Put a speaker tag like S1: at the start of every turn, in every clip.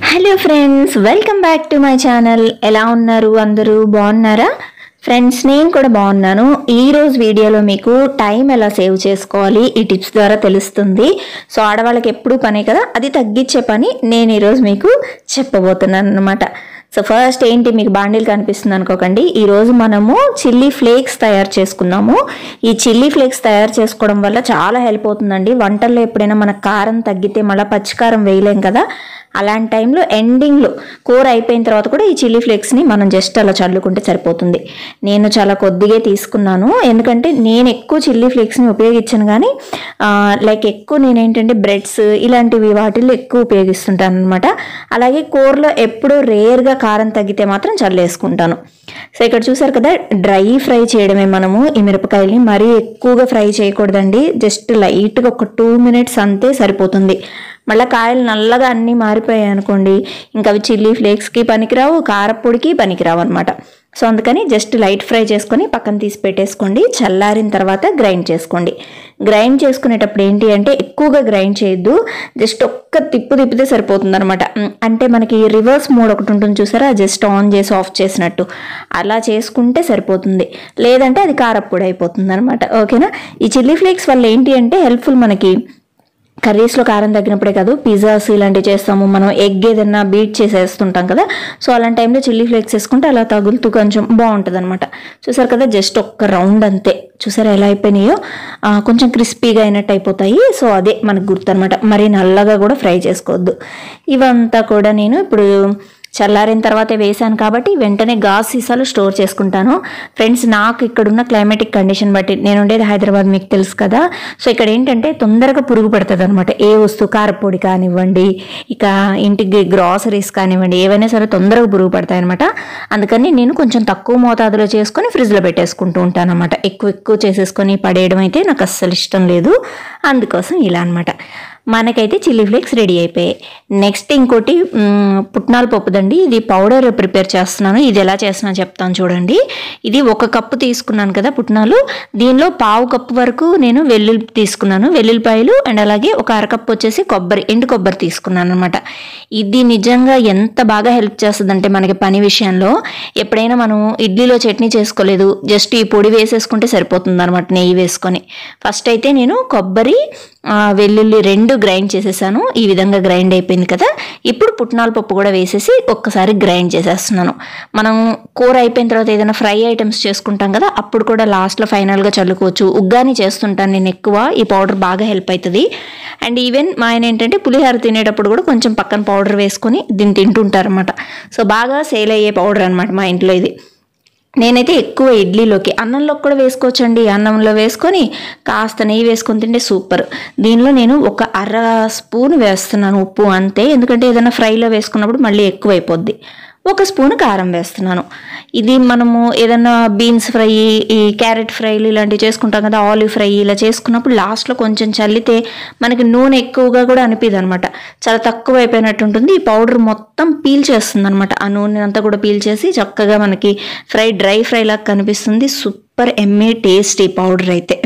S1: hello friends welcome back to my channel ఎలా ఉన్నారు అందరూ బాగున్నారా ఫ్రెండ్స్ నేను కూడా బాగున్నాను ఈ రోజు వీడియోలో మీకు టైం ఎలా సేవ్ చేసుకోవాలి ఈ టిప్స్ ద్వారా తెలుస్తుంది సో ఆడవాళ్ళకి ఎప్పుడు పనే కదా అది తగ్గించే పని నేను ఈరోజు మీకు చెప్పబోతున్నాను అనమాట సో ఫస్ట్ ఏంటి మీకు బాండీలు కనిపిస్తుంది అనుకోకండి ఈరోజు మనము చిల్లీ ఫ్లేక్స్ తయారు చేసుకుందాము ఈ చిల్లీ ఫ్లేక్స్ తయారు చేసుకోవడం వల్ల చాలా హెల్ప్ అవుతుందండి వంటల్లో ఎప్పుడైనా మన కారం తగ్గితే మళ్ళీ పచ్చికారం వేయలేం కదా అలాంటి టైంలో ఎండింగ్లో కూర అయిపోయిన తర్వాత కూడా ఈ చిల్లీ ఫ్లేక్స్ని మనం జస్ట్ అలా చల్లుకుంటే సరిపోతుంది నేను చాలా కొద్దిగా తీసుకున్నాను ఎందుకంటే నేను ఎక్కువ చిల్లీ ఫ్లేక్స్ని ఉపయోగించాను కానీ లైక్ ఎక్కువ నేను ఏంటంటే బ్రెడ్స్ ఇలాంటివి వాటిల్లో ఎక్కువ ఉపయోగిస్తుంటాను అనమాట అలాగే కూరలో ఎప్పుడూ రేర్గా కారం తగ్గితే మాత్రం చల్లేసుకుంటాను సో ఇక్కడ చూసారు కదా డ్రై ఫ్రై చేయడమే మనము ఈ మిరపకాయల్ని మరీ ఎక్కువగా ఫ్రై చేయకూడదండి జస్ట్ లైట్గా ఒక టూ మినిట్స్ అంతే సరిపోతుంది మళ్ళీ కాయలు నల్లగా అన్నీ మారిపోయాయి అనుకోండి ఇంకా అవి చిల్లీ ఫ్లేక్స్కి పనికిరావు కారపొడికి పనికిరావు అనమాట సో అందుకని జస్ట్ లైట్ ఫ్రై చేసుకొని పక్కన తీసి పెట్టేసుకోండి చల్లారిన తర్వాత గ్రైండ్ చేసుకోండి గ్రైండ్ చేసుకునేటప్పుడు ఏంటి అంటే ఎక్కువగా గ్రైండ్ చేయొద్దు జస్ట్ ఒక్క తిప్పు తిప్పితే సరిపోతుంది అనమాట అంటే మనకి రివర్స్ మోడ్ ఒకటి ఉంటుంది చూసారా జస్ట్ ఆన్ చేసి ఆఫ్ చేసినట్టు అలా చేసుకుంటే సరిపోతుంది లేదంటే అది కారప్పొడి అయిపోతుంది అనమాట ఓకేనా ఈ చిల్లీ ఫ్లేక్స్ వల్ల ఏంటి అంటే హెల్ప్ఫుల్ మనకి కర్రీస్లో కారం తగ్గినప్పుడే కాదు పిజ్జాస్ ఇలాంటివి చేస్తాము మనం ఎగ్ ఏదైనా బీట్ చేసేస్తుంటాం కదా సో అలాంటి టైంలో చిల్లీ ఫ్లేక్స్ వేసుకుంటే అలా తగులుతూ కొంచెం బాగుంటుంది అనమాట చూసారు కదా జస్ట్ ఒక్క రౌండ్ అంతే చూసారా ఎలా అయిపోయినాయో ఆ, కొంచెం క్రిస్పీగా అయినట్టు అయిపోతాయి సో అదే మనకు గుర్తు అనమాట మరి నల్లగా కూడా ఫ్రై చేసుకోవద్దు ఇవంతా కూడా నేను ఇప్పుడు చల్లారిన తర్వాతే వేసాను కాబట్టి వెంటనే గాజ్ సీసాలు స్టోర్ చేసుకుంటాను ఫ్రెండ్స్ నాకు ఇక్కడున్న క్లైమాటిక్ కండిషన్ బట్టి నేను ఉండేది హైదరాబాద్ మీకు తెలుసు కదా సో ఇక్కడ ఏంటంటే తొందరగా పురుగు పడుతుంది అనమాట ఏ వస్తువు కారపొడి కానివ్వండి ఇక ఇంటికి గ్రాసరీస్ కానివ్వండి ఏవైనా సరే తొందరగా పురుగు పడతాయి అనమాట అందుకని నేను కొంచెం తక్కువ మోతాదులో చేసుకొని ఫ్రిడ్జ్లో పెట్టేసుకుంటూ ఉంటాను అనమాట ఎక్కువ ఎక్కువ చేసేసుకొని పడేయడం అయితే నాకు అస్సలు ఇష్టం లేదు అందుకోసం ఇలా అనమాట మనకైతే చిల్లీ ఫ్లేక్స్ రెడీ అయిపోయాయి నెక్స్ట్ ఇంకోటి మ్, పుట్నాల పప్పుదండి ఇది పౌడర్ ప్రిపేర్ చేస్తున్నాను ఇది ఎలా చేస్తున్నాను చెప్తాను చూడండి ఇది ఒక కప్పు తీసుకున్నాను కదా పుట్నాలు దీనిలో పావు కప్పు వరకు నేను వెల్లుల్లి తీసుకున్నాను వెల్లుల్లిపాయలు అండ్ అలాగే ఒక అరకప్పు వచ్చేసి కొబ్బరి ఎండు కొబ్బరి తీసుకున్నాను అనమాట ఇది నిజంగా ఎంత బాగా హెల్ప్ చేస్తుందంటే మనకి పని విషయంలో ఎప్పుడైనా మనం ఇడ్లీలో చట్నీ చేసుకోలేదు జస్ట్ ఈ పొడి వేసేసుకుంటే సరిపోతుంది అనమాట నెయ్యి వేసుకొని ఫస్ట్ అయితే నేను కొబ్బరి ఆ, వెల్లుల్లి రెండు గ్రైండ్ చేసేసాను ఈ విధంగా గ్రైండ్ అయిపోయింది కదా ఇప్పుడు పుట్నాల పప్పు కూడా వేసేసి ఒక్కసారి గ్రైండ్ చేసేస్తున్నాను మనం కూర అయిపోయిన తర్వాత ఏదైనా ఫ్రై ఐటమ్స్ చేసుకుంటాం కదా అప్పుడు కూడా లాస్ట్లో ఫైనల్గా చల్లుకోవచ్చు ఉగ్గాని చేస్తుంటాను నేను ఎక్కువ ఈ పౌడర్ బాగా హెల్ప్ అవుతుంది అండ్ ఈవెన్ మా ఆయన ఏంటంటే పులిహోర తినేటప్పుడు కూడా కొంచెం పక్కన పౌడర్ వేసుకొని దీన్ని తింటుంటారనమాట సో బాగా సేల్ అయ్యే పౌడర్ అనమాట మా ఇంట్లో ఇది నేనైతే ఎక్కువ ఇడ్లీలోకి అన్నంలో కూడా వేసుకోవచ్చండి అన్నంలో వేసుకొని కాస్త నెయ్యి వేసుకొని తింటే సూపర్ దీనిలో నేను ఒక అర స్పూన్ వేస్తున్నాను ఉప్పు అంతే ఎందుకంటే ఏదైనా ఫ్రైలో వేసుకున్నప్పుడు మళ్ళీ ఎక్కువ అయిపోద్ది ఒక స్పూన్ కారం వేస్తున్నాను ఇది మనము ఏదైనా బీన్స్ ఫ్రై ఈ క్యారెట్ ఫ్రైలు ఇలాంటివి చేసుకుంటాం కదా ఆలివ్ ఫ్రై ఇలా చేసుకున్నప్పుడు లాస్ట్లో కొంచెం చల్లితే మనకి నూనె ఎక్కువగా కూడా అనిపిదు అనమాట చాలా తక్కువ అయిపోయినట్టు ఉంటుంది ఈ పౌడర్ మొత్తం పీల్ చేస్తుంది అనమాట ఆ నూనె అంతా కూడా పీల్ చేసి చక్కగా మనకి ఫ్రై డ్రై ఫ్రై లాగా కనిపిస్తుంది సూపర్ ఎమ్మే టేస్ట్ ఈ పౌడర్ అయితే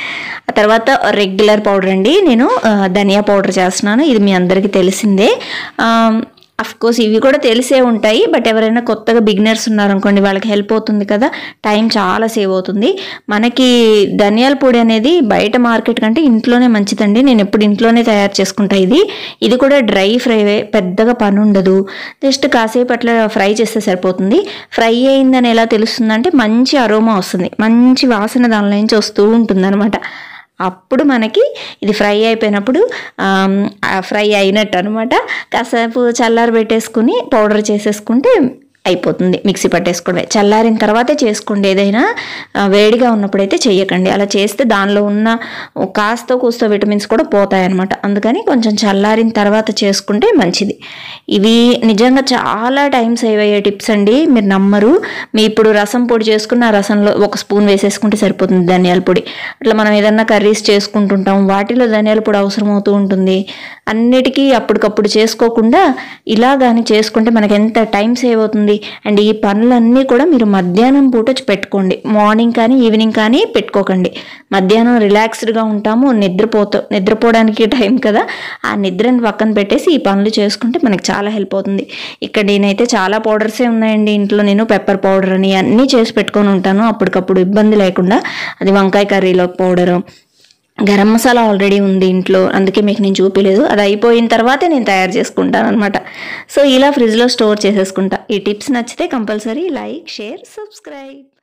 S1: ఆ తర్వాత రెగ్యులర్ పౌడర్ అండి నేను ఆ, ధనియా పౌడర్ చేస్తున్నాను ఇది మీ అందరికీ తెలిసిందే అఫ్ కోర్స్ ఇవి కూడా తెలిసే ఉంటాయి బట్ ఎవరైనా కొత్తగా బిగినర్స్ ఉన్నారనుకోండి వాళ్ళకి హెల్ప్ అవుతుంది కదా టైం చాలా సేవ్ అవుతుంది మనకి ధనియాల పొడి అనేది బయట మార్కెట్ కంటే ఇంట్లోనే మంచిదండి నేను ఎప్పుడు ఇంట్లోనే తయారు చేసుకుంటా ఇది ఇది కూడా డ్రై ఫ్రై పెద్దగా పని ఉండదు జస్ట్ కాసేపు అట్లా ఫ్రై చేస్తే సరిపోతుంది ఫ్రై అయిందని ఎలా తెలుస్తుందంటే మంచి అరోమా వస్తుంది మంచి వాసన దానిలో నుంచి వస్తూ ఉంటుంది అప్పుడు మనకి ఇది ఫ్రై అయిపోయినప్పుడు ఆమ్, ఆ ఫ్రై అయినట్టు అనమాట కాసేపు చల్లారి పెట్టేసుకుని పౌడర్ చేసేసుకుంటే అయిపోతుంది మిక్సీ పట్టేసుకోవడమే చల్లారిన తర్వాతే చేసుకోండి ఏదైనా ఆ, వేడిగా ఉన్నప్పుడైతే చెయ్యకండి అలా చేస్తే దానిలో ఉన్న కాస్త కూస్త విటమిన్స్ కూడా పోతాయన్నమాట అందుకని కొంచెం చల్లారిన తర్వాత చేసుకుంటే మంచిది ఇవి నిజంగా చాలా టైం సేవ్ అయ్యే టిప్స్ అండి మీరు నమ్మరు మీ ఇప్పుడు రసం పొడి చేసుకున్న ఆ రసంలో ఒక స్పూన్ వేసేసుకుంటే సరిపోతుంది ధనియాల పొడి అట్లా మనం ఏదన్నా కర్రీస్ చేసుకుంటుంటాం వాటిలో ధనియాల పొడి అవసరం అవుతూ ఉంటుంది అన్నిటికీ అప్పటికప్పుడు చేసుకోకుండా ఇలా కానీ చేసుకుంటే మనకి ఎంత టైం సేవ్ అవుతుంది అండ్ ఈ పనులన్నీ కూడా మీరు మధ్యాహ్నం పూట పెట్టుకోండి మార్నింగ్ కానీ ఈవినింగ్ కానీ పెట్టుకోకండి మధ్యాహ్నం రిలాక్స్డ్గా ఉంటాము నిద్రపోతా నిద్రపోవడానికి టైం కదా ఆ నిద్రని పక్కన పెట్టేసి ఈ పనులు చేసుకుంటే మనకి చాలా చాలా హెల్ప్ అవుతుంది ఇక్కడ నేనైతే చాలా పౌడర్సే ఉన్నాయండి ఇంట్లో నేను పెప్పర్ పౌడర్ అని అన్నీ చేసి పెట్టుకొని ఉంటాను అప్పటికప్పుడు ఇబ్బంది లేకుండా అది వంకాయ కర్రీలో పౌడరు గరం మసాలా ఆల్రెడీ ఉంది ఇంట్లో అందుకే మీకు నేను చూపించలేదు అది అయిపోయిన తర్వాతే నేను తయారు చేసుకుంటాను అనమాట సో ఇలా ఫ్రిడ్జ్లో స్టోర్ చేసేసుకుంటా ఈ టిప్స్ నచ్చితే కంపల్సరీ లైక్ షేర్ సబ్స్క్రైబ్